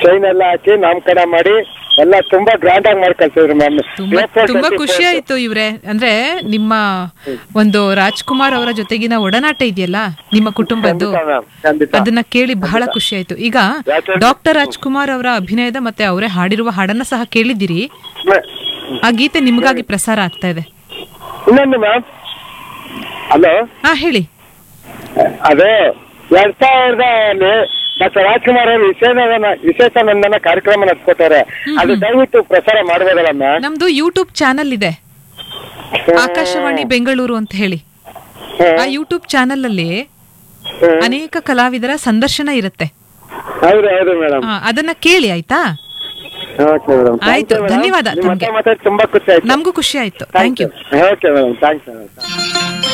Chain ಎಲ್ಲ ಹಾಕಿ ನಾಮಕರಣ ಮಾಡಿ ಎಲ್ಲ ತುಂಬಾ ಗ್ರ್ಯಾಂಡ್ ಆಗಿ ಮಾಡಿ ಕಳ್ಸಿದ್ರು ಮ್ಯಾಮ್ ತುಂಬಾ ತುಂಬಾ ಖುಷಿ ಆಯ್ತು ಇವ್ರೆ ಅಂದ್ರೆ ನಿಮ್ಮ ಒಂದು ರಾಜ್ಕುಮಾರ್ ಅವರ ಜೊತೆಗಿನ ಒಡನಾಟ ಇದೆಯಲ್ಲ ನಿಮ್ಮ ಕುಟುಂಬದ್ದು ಖಂಡಿತ ಅದನ್ನ ಕೇಳಿ ಬಹಳ ಖುಷಿ ಆಯ್ತು ಈಗ ಯಾಕೆ- ಡಾಕ್ಟರ್ ರಾಜ್ಕುಮಾರ್ ಅವರ ಅಭಿನಯದ ಮತ್ತೆ ಅವರೇ ಹಾಡಿರುವ ಹಾಡನ್ನ ಸಹ ಕೇಳಿದಿರಿ ಆ ಗೀತೆ ನಿಮಗಾಗಿ ಪ್ರಸಾರ ಆಗ್ತಾ ಇದೆ ಇನ್ನೊಂದು ಮ್ಯಾಮ್ ಹಲೋ ಹಾ ಹೇಳಿ ಅದೇ ಎರಡ್ ಸಾವಿರದ ಡಾಕ್ಟರ್ ರಾಜ್ಕುಮಾರ್ ಅವರು ವಿಶೇಷ ವಿಶೇಷ ನಂದನ ಕಾರ್ಯಕ್ರಮ ನಡೆಸ್ಕೊತಾರೆ ಅದು ದಯವಿಟ್ಟು ಪ್ರಸಾರ ಮಾಡ್ಬೋದಲ್ಲ ಮ್ಯಾಮ್ ನಮ್ದು ಯೂಟ್ಯೂಬ್ ಚಾನಲ್ ಇದೆ ಆಕಾಶವಾಣಿ ಬೆಂಗಳೂರು ಅಂತ ಹೇಳಿ ಆ ಯೂಟ್ಯೂಬ್ ಚಾನಲ್ ಅಲ್ಲಿ ಅನೇಕ ಕಲಾವಿದರ ಸಂದರ್ಶನ ಇರುತ್ತೆ ಹೌದು ಹೌದು ಮೇಡಮ್ ಆ, ಅದನ್ನ ಕೇಳಿ ಆಯ್ತಾ ಓಕೆ ಮೇಡಮ್ ಆಯ್ತು, ಧನ್ಯವಾದ ನಿಮ್ಮ ತಮ್ಗೆ. ಮಾತಾಡಿ ತುಂಬಾ ಖುಷಿ ಆಯ್ತು ನಮಗೂ ಖುಷಿ ಆಯ್ತು thank you okay madam thanks madam